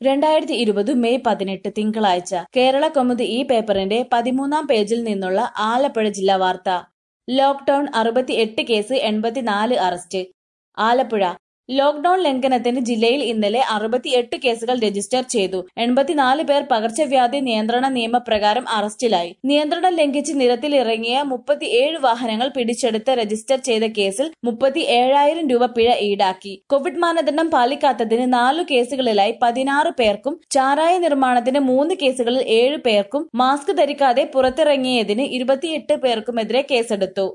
രണ്ടായിരത്തി ഇരുപത് മെയ് പതിനെട്ട് തിങ്കളാഴ്ച കേരള കൗമുദി ഈ പേപ്പറിന്റെ പതിമൂന്നാം പേജിൽ നിന്നുള്ള ആലപ്പുഴ ജില്ലാ വാർത്ത ലോക്ഡൌൺ അറുപത്തിയെട്ട് കേസ് എൺപത്തിനാല് അറസ്റ്റ് ആലപ്പുഴ ലോക്ഡൌൺ ലംഘനത്തിന് ജില്ലയിൽ ഇന്നലെ അറുപത്തിയെട്ട് കേസുകൾ രജിസ്റ്റർ ചെയ്തു എൺപത്തിനാല് പേർ പകർച്ചവ്യാധി നിയന്ത്രണ നിയമപ്രകാരം അറസ്റ്റിലായി നിയന്ത്രണം ലംഘിച്ച് നിരത്തിലിറങ്ങിയ മുപ്പത്തിയേഴ് വാഹനങ്ങൾ പിടിച്ചെടുത്ത് രജിസ്റ്റർ ചെയ്ത കേസിൽ മുപ്പത്തി ഏഴായിരം രൂപ പിഴ ഈടാക്കി കോവിഡ് മാനദണ്ഡം പാലിക്കാത്തതിന് നാലു കേസുകളിലായി പതിനാറ് പേർക്കും ചാരായ നിർമ്മാണത്തിന് മൂന്ന് കേസുകളിൽ ഏഴ് പേർക്കും മാസ്ക് ധരിക്കാതെ പുറത്തിറങ്ങിയതിന് ഇരുപത്തിയെട്ട് പേർക്കുമെതിരെ കേസെടുത്തു